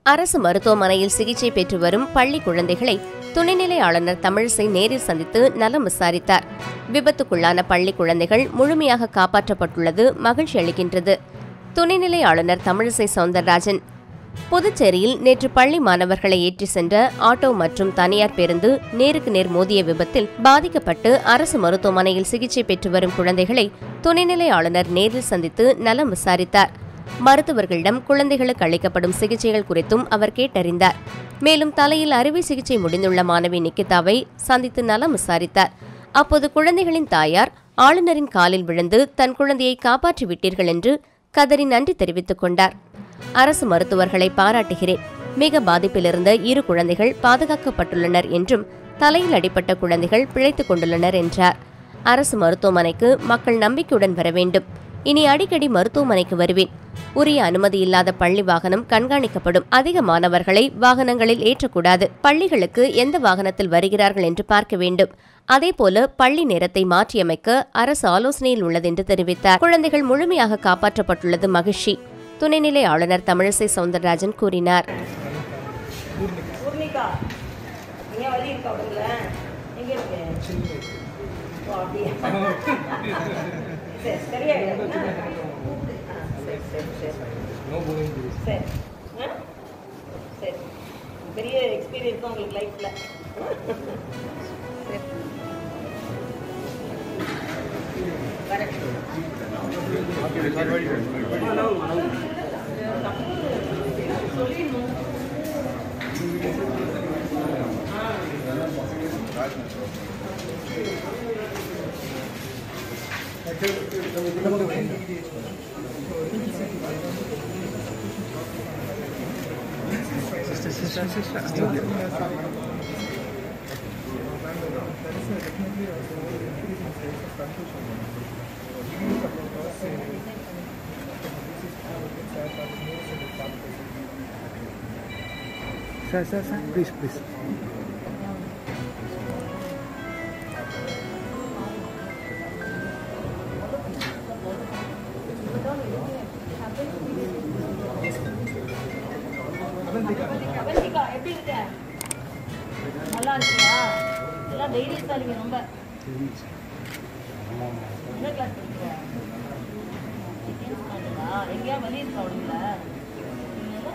அரசு மருத்துவமனையில் சிகிச்சை பெற்று வரும் பள்ளி குழந்தைகளை துணைநிலை ஆளுநர் தமிழிசை நேரில் சந்தித்து நலம் விசாரித்தார் விபத்துக்குள்ளான பள்ளி குழந்தைகள் முழுமையாக காப்பாற்றப்பட்டுள்ளது மகிழ்ச்சி அளிக்கின்றது துணைநிலை ஆளுநர் தமிழிசை சவுந்தரராஜன் புதுச்சேரியில் நேற்று பள்ளி மாணவர்களை ஏற்றி சென்ற ஆட்டோ மற்றும் தனியார் பேருந்து நேருக்கு நேர் மோதிய விபத்தில் பாதிக்கப்பட்டு அரசு மருத்துவமனையில் சிகிச்சை பெற்று வரும் குழந்தைகளை துணைநிலை ஆளுநர் நேரில் சந்தித்து நலம் விசாரித்தார் மருத்துவர்களிடம் குழந்தைகளுக்கு அளிக்கப்படும் சிகிச்சைகள் குறித்தும் அவர் கேட்டறிந்தார் மேலும் தலையில் அறுவை சிகிச்சை முடிந்துள்ள மாணவி நிக்கிதாவை சந்தித்து நலம் விசாரித்தார் அப்போது குழந்தைகளின் தாயார் ஆளுநரின் காலில் விழுந்து தன் குழந்தையை காப்பாற்றி விட்டீர்கள் என்று கதறி நன்றி தெரிவித்துக் கொண்டார் அரசு மருத்துவர்களை பாராட்டுகிறேன் மிக பாதிப்பிலிருந்த இரு குழந்தைகள் பாதுகாக்கப்பட்டுள்ளனர் என்றும் தலையில் அடிபட்ட குழந்தைகள் பிழைத்துக் கொண்டுள்ளனர் என்றார் அரசு மருத்துவமனைக்கு மக்கள் நம்பிக்கையுடன் வர வேண்டும் இனி அடிக்கடி மருத்துவமனைக்கு வருவேன் உரிய அனுமதி இல்லாத பள்ளி வாகனம் கண்காணிக்கப்படும் அதிக மாணவர்களை வாகனங்களில் ஏற்றக்கூடாது பள்ளிகளுக்கு எந்த வாகனத்தில் வருகிறார்கள் என்று பார்க்க வேண்டும் அதேபோல பள்ளி நேரத்தை மாற்றியமைக்க அரசு ஆலோசனையில் உள்ளது என்று தெரிவித்தார் குழந்தைகள் முழுமையாக காப்பாற்றப்பட்டுள்ளது மகிழ்ச்சி துணைநிலை ஆளுநர் தமிழிசை சவுந்தரராஜன் கூறினார் பூர்ணிகா எங்கேயா வலி இருக்கா உடம்புல எங்க இருக்கு ஓ அப்படியா சரி சரியாயிடும்னா ஆ, சரி சரி சரி சரி ஆ சரி பெரிய எக்ஸ்பீரியன்ஸ் உங்களுக்கு லைஃப்ல சரி வரேன் Sir, sir, sir, please, please. Avantika எப்படி இருக்க நல்லா இருக்கியா எல்லாம் டெய்லி சாலிங்க ரொம்ப என்ன கிளாஸ் படிக்கிற செகண்ட் ஸ்டாண்டர்டா எங்கேயா வலி இருக்கா உடம்புல இல்லைல்ல?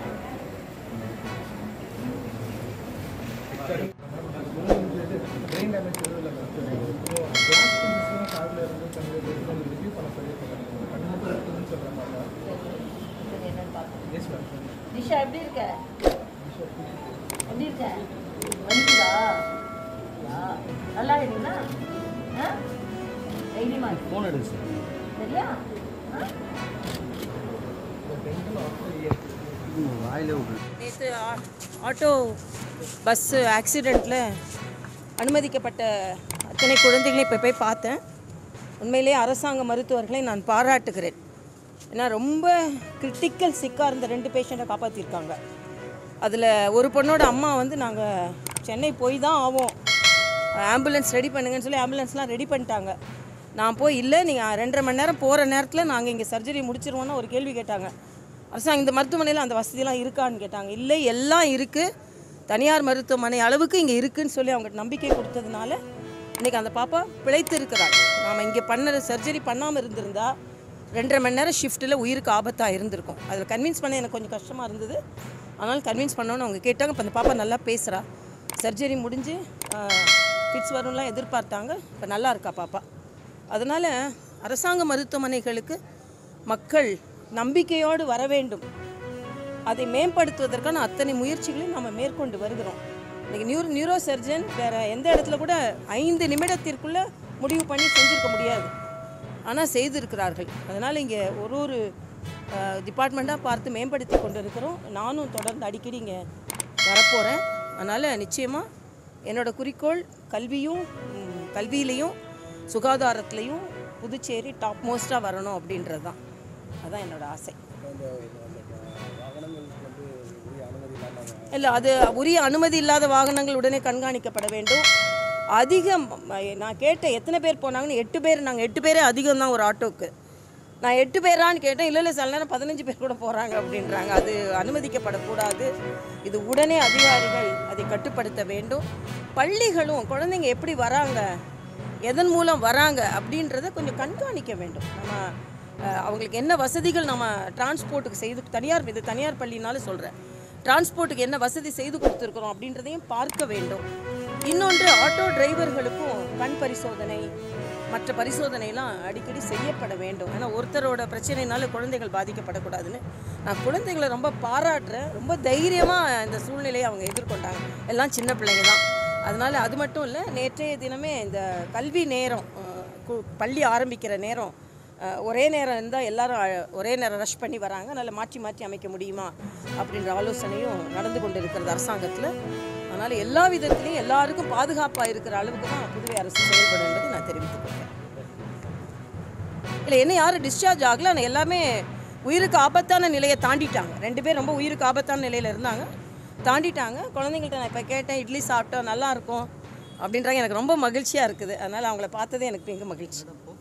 பிரெயின் டேமேஜ் எதுவும் இல்லை கிளாஸ் திங்ஸ்லாம் காரில் இருந்து கொஞ்சம் ரிவ்யூ பண்ண சொல்லியிருக்காங்க கண்ணு மட்டும் இருக்குதுன்னு சொல்கிற மாதிரி சரி என்னன்னு பார்ப்போம் எஸ் மேம் நிஷா எப்படி இருக்க எப்படி இருக்க வலிக்குதா யா. நல்லா இருக்கீங்களா ஆ தைரியமா இருக்கு ஃபோன் எடுங்க சார் சரியா ஆ வாயிலே விடு நேற்று ஆட்டோ பஸ்ஸு ஆக்சிடெண்ட்டில் அனுமதிக்கப்பட்ட அத்தனை குழந்தைகளையும் இப்போ போய் பார்த்தேன் உண்மையிலேயே அரசாங்க மருத்துவர்களை நான் பாராட்டுகிறேன் ஏன்னா ரொம்ப கிரிட்டிக்கல் சிக்காக இருந்த ரெண்டு பேஷண்ட்டை காப்பாற்றிருக்காங்க அதில் ஒரு பொண்ணோட அம்மா வந்து நாங்கள் சென்னை போய் தான் ஆவோம் ஆம்புலன்ஸ் ரெடி பண்ணுங்கன்னு சொல்லி ஆம்புலன்ஸ்லாம் ரெடி பண்ணிட்டாங்க நான் போய் இல்லை நீங்கள் ரெண்டரை மணி நேரம் போகிற நேரத்தில் நாங்கள் இங்கே சர்ஜரி முடிச்சிருவோன்னு ஒரு கேள்வி கேட்டாங்க அரசாங்க இந்த மருத்துவமனையில் அந்த வசதியெல்லாம் இருக்கான்னு கேட்டாங்க இல்லை எல்லாம் இருக்குது தனியார் மருத்துவமனை அளவுக்கு இங்கே இருக்குன்னு சொல்லி அவங்க நம்பிக்கை கொடுத்ததுனால இன்றைக்கி அந்த பாப்பா பிழைத்து இருக்கிறாள் நாம் இங்கே பண்ண சர்ஜரி பண்ணாமல் இருந்திருந்தா ரெண்டரை மணி நேரம் ஷிஃப்ட்டில் உயிருக்கு ஆபத்தாக இருந்திருக்கும் அதில் கன்வின்ஸ் பண்ண எனக்கு கொஞ்சம் கஷ்டமாக இருந்தது அதனால் கன்வின்ஸ் பண்ணோன்னு அவங்க கேட்டாங்க இப்போ அந்த பாப்பா நல்லா பேசுகிறா சர்ஜரி முடிஞ்சு ஃபிட்ஸ் வரும்லாம் எதிர்பார்த்தாங்க இப்போ நல்லா இருக்கா பாப்பா அதனால் அரசாங்க மருத்துவமனைகளுக்கு மக்கள் நம்பிக்கையோடு வர வேண்டும் அதை மேம்படுத்துவதற்கான அத்தனை முயற்சிகளையும் நம்ம மேற்கொண்டு வருகிறோம் இன்றைக்கி நியூரோ நியூரோ சர்ஜன் வேறு எந்த இடத்துல கூட ஐந்து நிமிடத்திற்குள்ளே முடிவு பண்ணி செஞ்சுருக்க முடியாது ஆனால் செய்திருக்கிறார்கள் அதனால் இங்கே ஒரு ஒரு டிபார்ட்மெண்ட்டாக பார்த்து மேம்படுத்தி கொண்டு இருக்கிறோம் நானும் தொடர்ந்து அடிக்கடி இங்கே வரப்போகிறேன் அதனால் நிச்சயமாக என்னோடய குறிக்கோள் கல்வியும் ம், கல்வியிலையும் சுகாதாரத்துலேயும் புதுச்சேரி டாப் மோஸ்ட்டாக வரணும் அப்படின்றது தான் அதான் என்னோட ஆசை இல்லை அது உரிய அனுமதி இல்லாத வாகனங்கள் உடனே கண்காணிக்கப்பட வேண்டும் அதிகம் ம- நான் கேட்ட எத்தனை பேர் போனாங்கன்னு எட்டு பேர் நாங்கள் எட்டு பேரே அதிகம் தான் ஒரு ஆட்டோக்கு நான் எட்டு பேரான்னு கேட்டேன் இல்லை இல்லை சில நேரம் பதினஞ்சு பேர் கூட போகிறாங்க அப்படின்றாங்க அது அனுமதிக்கப்படக்கூடாது இது உடனே அதிகாரிகள் அதை கட்டுப்படுத்த வேண்டும் பள்ளிகளும் குழந்தைங்க எப்படி வராங்க எதன் மூலம் வராங்க அப்படின்றத கொஞ்சம் கண்காணிக்க வேண்டும் நம்ம அஹ், அவங்களுக்கு என்ன வசதிகள் நம்ம டிரான்ஸ்போர்ட்டுக்கு செய்து தனியார் இது தனியார் பள்ளினாலும் சொல்கிறேன் டிரான்ஸ்போர்ட்டுக்கு என்ன வசதி செய்து கொடுத்துருக்குறோம் அப்படின்றதையும் பார்க்க வேண்டும் இன்னொன்று ஆட்டோ டிரைவர்களுக்கும் கண் பரிசோதனை மற்ற பரிசோதனைலாம் அடிக்கடி செய்யப்பட வேண்டும் ஏன்னா ஒருத்தரோட பிரச்சனைனால குழந்தைகள் பாதிக்கப்படக்கூடாதுன்னு நான் குழந்தைகளை ரொம்ப பாராட்டுறேன் ரொம்ப தைரியமாக இந்த சூழ்நிலையை அவங்க எதிர்கொண்டாங்க எல்லாம் சின்ன பிள்ளைங்க தான் அதனால் அது மட்டும் இல்லை நேற்றைய தினமே இந்த கல்வி நேரம் அஹ், கு- பள்ளி ஆரம்பிக்கிற நேரம் அஹ், ஒரே நேரம் இருந்தால் எல்லாரும் அஹ், ஒரே நேரம் ரஷ் பண்ணி வராங்க அதனால் மாற்றி மாற்றி அமைக்க முடியுமா அப்படின்ற ஆலோசனையும் நடந்து கொண்டு இருக்கிறது அரசாங்கத்தில் அதனால் எல்லா விதத்திலையும் எல்லாருக்கும் பாதுகாப்பாக இருக்கிற அளவுக்கு தான் புதுவை அரசு செயல்படும் என்பதை நான் தெரிவித்துக் கொள்கிறேன் இல்லை என்ன யாரும் டிஸ்சார்ஜ் ஆகல ஆனால் எல்லாமே உயிருக்கு ஆபத்தான நிலையை தாண்டிட்டாங்க ரெண்டு பேர் ரொம்ப உயிருக்கு ஆபத்தான நிலையில் இருந்தாங்க தாண்டிட்டாங்க குழந்தைங்கள்ட்ட நான் இப்போ கேட்டேன் இட்லி சாப்பிட்டோம் நல்லா இருக்கும் அப்படின்றாங்க எனக்கு ரொம்ப மகிழ்ச்சியாக இருக்குது அதனால் அவங்கள பார்த்ததே எனக்கு மிக மகிழ்ச்சி